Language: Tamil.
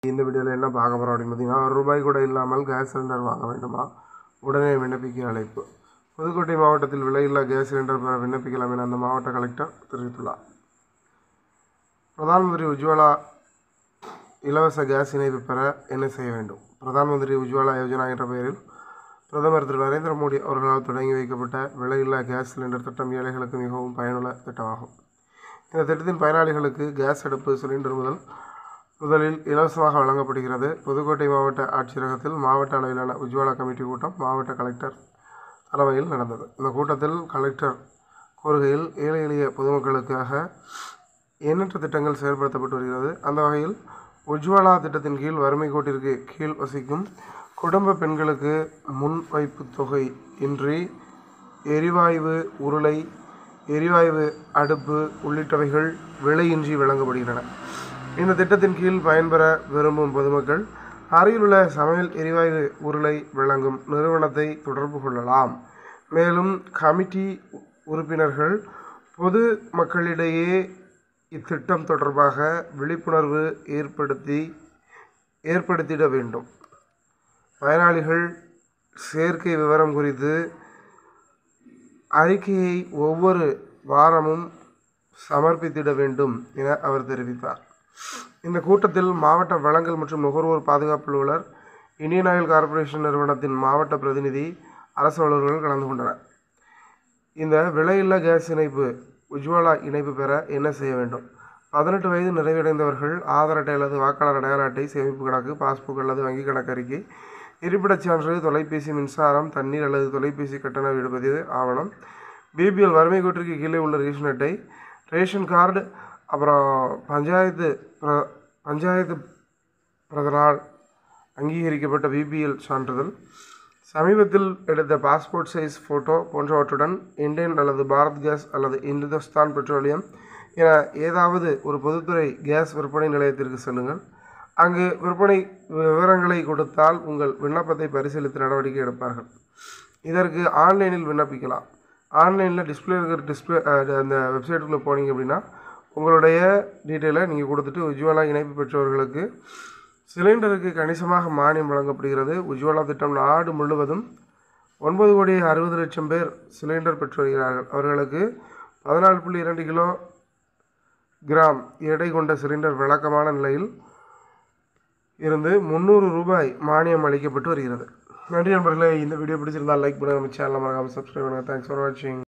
இந்த வீடியோவில் என்ன பார்க்க போகிறோம் அப்படின்னு பார்த்தீங்கன்னா ஒரு ரூபாய் கூட இல்லாமல் கேஸ் சிலிண்டர் வாங்க வேண்டுமா உடனே விண்ணப்பிக்க அழைப்பு புதுக்கோட்டை மாவட்டத்தில் விலையில்லா கேஸ் சிலிண்டர் பெற விண்ணப்பிக்கலாம் என அந்த மாவட்ட கலெக்டர் தெரிவித்துள்ளார் பிரதான் மந்திரி உஜ்வாலா இலவச கேஸ் இணைப்பு பெற என்ன செய்ய வேண்டும் பிரதான் மந்திரி உஜ்வாலா யோஜனா என்ற பெயரில் பிரதமர் திரு நரேந்திர மோடி அவர்களால் தொடங்கி வைக்கப்பட்ட விலையில்லா கேஸ் சிலிண்டர் திட்டம் ஏழைகளுக்கு மிகவும் பயனுள்ள திட்டமாகும் இந்த திட்டத்தின் பயனாளிகளுக்கு கேஸ் அடுப்பு சிலிண்டர் முதல் முதலில் இலவசமாக வழங்கப்படுகிறது புதுக்கோட்டை மாவட்ட ஆட்சியரகத்தில் மாவட்ட அளவிலான உஜ்வாலா கமிட்டி கூட்டம் மாவட்ட கலெக்டர் தலைமையில் நடந்தது இந்த கூட்டத்தில் கலெக்டர் கூறுகையில் ஏழை எளிய பொதுமக்களுக்காக எண்ணற்ற திட்டங்கள் செயல்படுத்தப்பட்டு வருகிறது அந்த வகையில் உஜ்வாலா திட்டத்தின் கீழ் வறுமை கோட்டிற்கு கீழ் வசிக்கும் குடும்ப பெண்களுக்கு முன் வைப்பு தொகை இன்றி எரிவாயு உருளை எரிவாயு அடுப்பு உள்ளிட்டவைகள் விலையின்றி வழங்கப்படுகின்றன இந்த திட்டத்தின் கீழ் பயன்பெற விரும்பும் பொதுமக்கள் அருகிலுள்ள சமையல் எரிவாயு உருளை வழங்கும் நிறுவனத்தை தொடர்பு கொள்ளலாம் மேலும் கமிட்டி உறுப்பினர்கள் பொது மக்களிடையே இத்திட்டம் தொடர்பாக விழிப்புணர்வு ஏற்படுத்தி ஏற்படுத்திட வேண்டும் பயனாளிகள் சேர்க்கை விவரம் குறித்து அறிக்கையை ஒவ்வொரு வாரமும் சமர்ப்பித்திட வேண்டும் என அவர் தெரிவித்தார் இந்த கூட்டத்தில் மாவட்ட வழங்கல் மற்றும் நுகர்வோர் பாதுகாப்பு அலுவலர் இந்தியன் ஆயில் கார்ப்பரேஷன் நிறுவனத்தின் மாவட்ட பிரதிநிதி அரசு அலுவலர்கள் கலந்து கொண்டனர் இந்த விலையில்லா கேஸ் இணைப்பு உஜ்வாலா இணைப்பு பெற என்ன செய்ய வேண்டும் பதினெட்டு வயது நிறைவடைந்தவர்கள் ஆதார் அட்டை அல்லது வாக்காளர் அடையாள அட்டை சேமிப்பு கணக்கு பாஸ்புக் அல்லது வங்கி கணக்கு அறிக்கை இருப்பிடச் சான்று தொலைபேசி மின்சாரம் தண்ணீர் அல்லது தொலைபேசி கட்டண விடுபதிவு ஆவணம் பிபிஎல் வறுமை கோட்டிற்கு கீழே உள்ள ரேஷன் அட்டை ரேஷன் கார்டு அப்புறம் பஞ்சாயத்து பிர- பஞ்சாயத்து பிரதனால் அங்கீகரிக்கப்பட்ட பிபிஎல் சான்றிதழ் சமீபத்தில் எடுத்த பாஸ்போர்ட் சைஸ் ஃபோட்டோ போன்றவற்றுடன் இந்தியன் அல்லது பாரத் கேஸ் அல்லது இந்துஸ்தான் பெட்ரோலியம் என ஏதாவது ஒரு பொதுத்துறை கேஸ் விற்பனை நிலையத்திற்கு செல்லுங்கள் அங்கு விற்பனை விவரங்களை கொடுத்தால் உங்கள் விண்ணப்பத்தை பரிசீலித்து நடவடிக்கை எடுப்பார்கள் இதற்கு ஆன்லைனில் விண்ணப்பிக்கலாம் ஆன்லைனில் டிஸ்பிளே இருக்கிற டிஸ்பிளே அந்த வெப்சைட்டுக்குள்ளே போனீங்க அப்படின்னா உங்களுடைய டீட்டெயிலை நீங்கள் கொடுத்துட்டு உஜ்வாலா இணைப்பு பெற்றவர்களுக்கு சிலிண்டருக்கு கணிசமாக மானியம் வழங்கப்படுகிறது உஜ்வாலா திட்டம் நாடு முழுவதும் ஒன்பது கோடி அறுபது லட்சம் பேர் சிலிண்டர் பெற்று வருகிறார்கள் அவர்களுக்கு பதினாலு புள்ளி இரண்டு கிலோ கிராம் எடை கொண்ட சிலிண்டர் விளக்கமான நிலையில் இருந்து முந்நூறு ரூபாய் மானியம் அளிக்கப்பட்டு வருகிறது நன்றி நண்பர்களே இந்த வீடியோ பிடிச்சிருந்தால் லைக் பண்ணுங்கள் நம்ம சேனலை மறக்காமல் சப்ஸ்கிரைப் பண்ணுங்கள் தேங்க்ஸ் ஃபார் வாட்சிங்